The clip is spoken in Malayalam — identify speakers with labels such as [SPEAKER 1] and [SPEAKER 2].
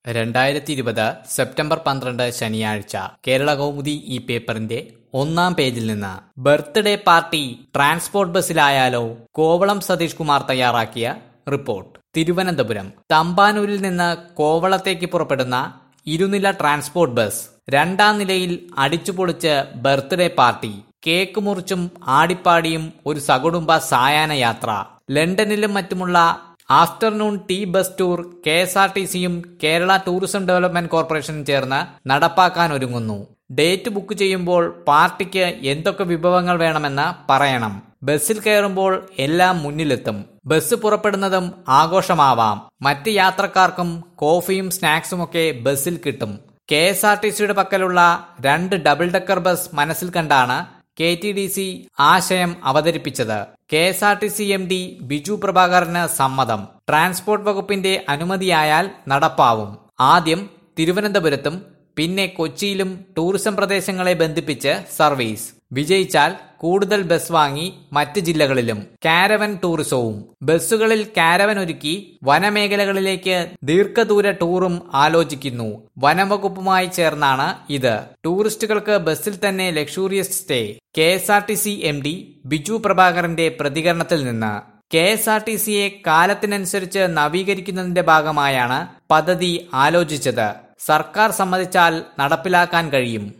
[SPEAKER 1] രണ്ടായിരത്തി ഇരുപത് സെപ്റ്റംബർ പന്ത്രണ്ട് ശനിയാഴ്ച കേരള കൗമുദി ഈ പേപ്പറിന്റെ ഒന്നാം പേജിൽ നിന്ന് ബർത്ത്ഡേ പാർട്ടി ട്രാൻസ്പോർട്ട് ബസ്സിലായാലോ കോവളം സതീഷ് കുമാർ തയ്യാറാക്കിയ റിപ്പോർട്ട് തിരുവനന്തപുരം തമ്പാനൂരിൽ നിന്ന് കോവളത്തേക്ക് പുറപ്പെടുന്ന ഇരുനില ട്രാൻസ്പോർട്ട് ബസ് രണ്ടാം നിലയിൽ അടിച്ചുപൊളിച്ച് ബർത്ത്ഡേ പാർട്ടി കേക്ക് മുറിച്ചും ആടിപ്പാടിയും ഒരു സകുടുംബ സായാഹ്ന യാത്ര ലണ്ടനിലും മറ്റുമുള്ള afternoon tea bus tour K S R T സിയും കേരള ടൂറിസം ഡെവലപ്മെന്റ് കോർപ്പറേഷനും ചേർന്ന് നടപ്പാക്കാൻ ഒരുങ്ങുന്നു ഡേറ്റ് ബുക്ക് ചെയ്യുമ്പോൾ പാർട്ടിക്ക് എന്തൊക്കെ വിഭവങ്ങൾ വേണമെന്ന് പറയണം ബസ്സിൽ കയറുമ്പോൾ എല്ലാം മുന്നിലെത്തും ബസ് പുറപ്പെടുന്നതും ആഘോഷമാവാം മറ്റ് യാത്രക്കാർക്കും കോഫിയും സ്നാക്സുമൊക്കെ ബസ്സിൽ കിട്ടും കെ എസ് ആർ ടി സിയുടെ പക്കലുള്ള രണ്ട് ഡബിൾ ഡെക്കർ ബസ് മനസ്സിൽ കണ്ടാണ് കെ ടി ഡി സി ആശയം അവതരിപ്പിച്ചത് K S R T C M D Biju പ്രഭാകറിന് സമ്മതം ട്രാൻസ്പോർട്ട് വകുപ്പിന്റെ അനുമതിയായാൽ നടപ്പാവും ആദ്യം തിരുവനന്തപുരത്തും പിന്നെ കൊച്ചിയിലും ടൂറിസം പ്രദേശങ്ങളെ ബന്ധിപ്പിച്ച് സർവീസ് വിജയിച്ചാൽ കൂടുതൽ ബസ് വാങ്ങി മറ്റ് ജില്ലകളിലും കാരവൻ ടൂറിസവും ബസ്സുകളിൽ കാരവൻ ഒരുക്കി വനമേഖലകളിലേക്ക് ദീർഘദൂര ടൂറും ആലോചിക്കുന്നു വനംവകുപ്പുമായി ചേർന്നാണ് ഇത് ടൂറിസ്റ്റുകൾക്ക് ബസ്സിൽ തന്നെ luxurious stay K S R T C M D Biju പ്രഭാകരന്റെ പ്രതികരണത്തിൽ നിന്ന് കെ എസ് ആർ ടി സിയെ കാലത്തിനനുസരിച്ച് നവീകരിക്കുന്നതിന്റെ ഭാഗമായാണ് പദ്ധതി ആലോചിച്ചത് സർക്കാർ സമ്മതിച്ചാൽ നടപ്പിലാക്കാൻ കഴിയും